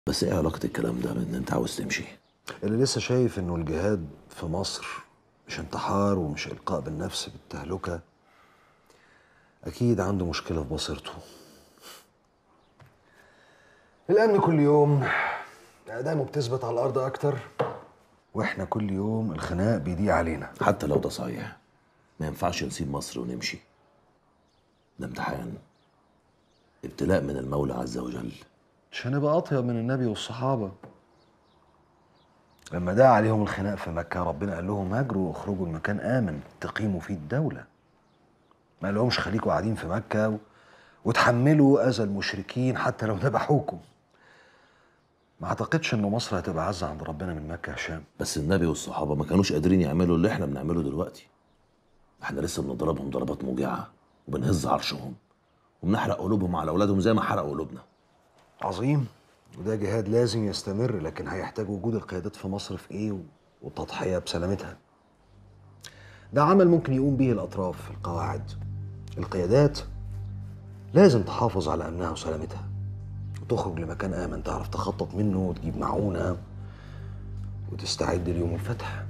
بس ايه علاقة الكلام ده بان انت عاوز تمشي؟ اللي لسه شايف انه الجهاد في مصر مش انتحار ومش القاء بالنفس بالتهلكه اكيد عنده مشكله في بصيرته الامن كل يوم اقدامه بتثبت على الارض اكتر واحنا كل يوم الخناق بيضيق علينا حتى لو ده صحيح ما ينفعش نسيب مصر ونمشي ده امتحان ابتلاء من المولى عز وجل مش هنبقى اطيب من النبي والصحابه لما دعا عليهم الخناق في مكه ربنا قال لهم هاجروا واخرجوا المكان امن تقيموا فيه الدوله ما قالهمش خليكوا قاعدين في مكه و... وتحملوا اذى المشركين حتى لو ذبحوكم ما اعتقدش ان مصر هتبقى عزة عند ربنا من مكه يا هشام بس النبي والصحابة ما كانوش قادرين يعملوا اللي احنا بنعمله دلوقتي احنا لسه بنضربهم ضربات موجعة وبنهز عرشهم وبنحرق قلوبهم على اولادهم زي ما حرقوا قلوبنا عظيم وده جهاد لازم يستمر لكن هيحتاج وجود القيادات في مصر في ايه والتضحيه بسلامتها ده عمل ممكن يقوم به الاطراف في القواعد القيادات لازم تحافظ على امنها وسلامتها وتخرج لمكان امن تعرف تخطط منه وتجيب معونه وتستعد ليوم الفتح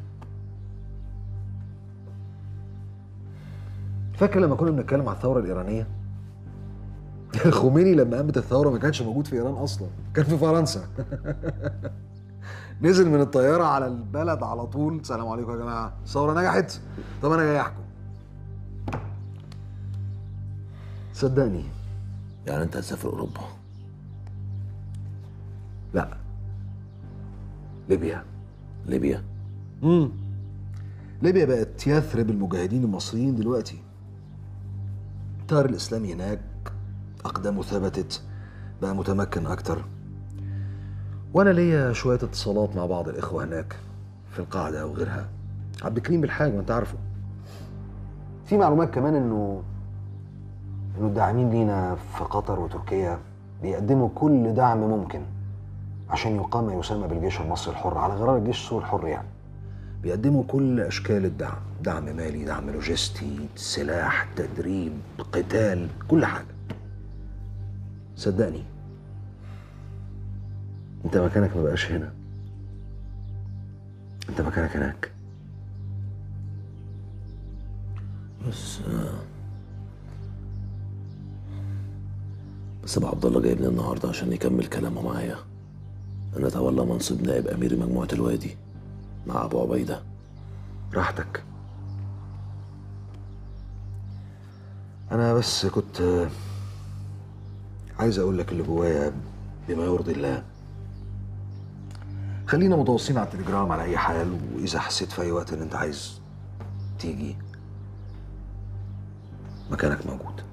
فاكر لما كنا بنتكلم على الثوره الايرانيه الخميني لما قامت الثوره ما كانش موجود في ايران اصلا كان في فرنسا نزل من الطياره على البلد على طول السلام عليكم يا جماعه الثوره نجحت طب انا جاي احكم صدقني يعني انت هتسافر اوروبا لا ليبيا ليبيا امم ليبيا بقت يثرب المجاهدين المصريين دلوقتي التيار الاسلامي هناك اقدامه ثبتت بقى متمكن اكتر وانا ليا شويه اتصالات مع بعض الاخوه هناك في القاعده وغيرها عبد الكريم بالحاج ما انت عارفه في معلومات كمان انه انه الداعمين لينا في قطر وتركيا بيقدموا كل دعم ممكن عشان يقام ما يسمى بالجيش المصري الحر على غرار الجيش السوري الحر يعني بيقدموا كل اشكال الدعم دعم مالي دعم لوجستي سلاح تدريب قتال كل حاجه صدقني انت مكانك ما بقاش هنا انت مكانك هناك بس بس ابو عبد الله جايبني النهارده عشان يكمل كلامه معايا انا اتولى منصب نائب امير مجموعه الوادي مع ابو عبيده راحتك انا بس كنت عايز اقول لك اللي جوايا بما يرضي الله خلينا متواصلين على التليجرام على اي حال واذا حسيت في اي وقت ان انت عايز تيجي مكانك موجود